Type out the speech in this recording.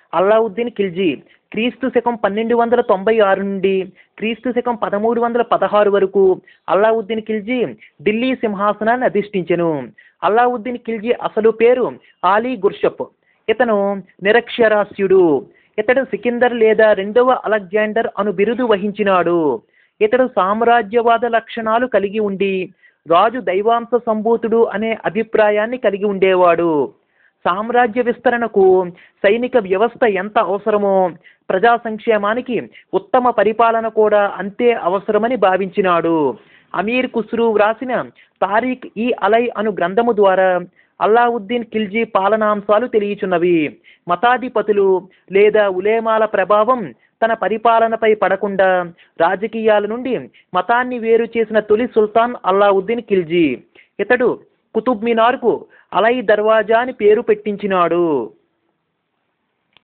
అల్లావుద్దీన్ ఖిల్జీ క్రీస్తు శకం పన్నెండు వందల తొంభై ఆరు నుండి క్రీస్తు శకం పదమూడు వందల పదహారు వరకు అల్లావుద్దీన్ ఖిల్జీ ఢిల్లీ సింహాసనాన్ని అధిష్ఠించెను అల్లావుద్దీన్ ఖిల్జీ అసలు పేరు ఆలీ గుర్షప్ ఇతను నిరక్షరాస్యుడు ఇతడు సికిందర్ లేదా రెండవ అలెగ్జాండర్ అను బిరుదు వహించినాడు ఇతడు సామ్రాజ్యవాద లక్షణాలు కలిగి ఉండి రాజు దైవాంశ సంభూతుడు అనే అభిప్రాయాన్ని కలిగి ఉండేవాడు సామ్రాజ్య విస్తరణకు సైనిక వ్యవస్థ ఎంత అవసరమో ప్రజా సంక్షేమానికి ఉత్తమ పరిపాలన కూడా అంతే అవసరమని భావించినాడు అమీర్ ఖుస్రూ వ్రాసిన తారీఖ్ ఈ అలై అను గ్రంథము ద్వారా అల్లావుద్దీన్ ఖిల్జీ పాలనాంశాలు తెలియచున్నవి మతాధిపతులు లేదా ఉలేమాల ప్రభావం తన పరిపాలనపై పడకుండా రాజకీయాల నుండి మతాన్ని వేరు చేసిన తొలి సుల్తాన్ అల్లావుద్దీన్ ఖిల్జీ ఇతడు కుతుబ్ మినార్కు అలై దర్వాజా అని పేరు పెట్టించినాడు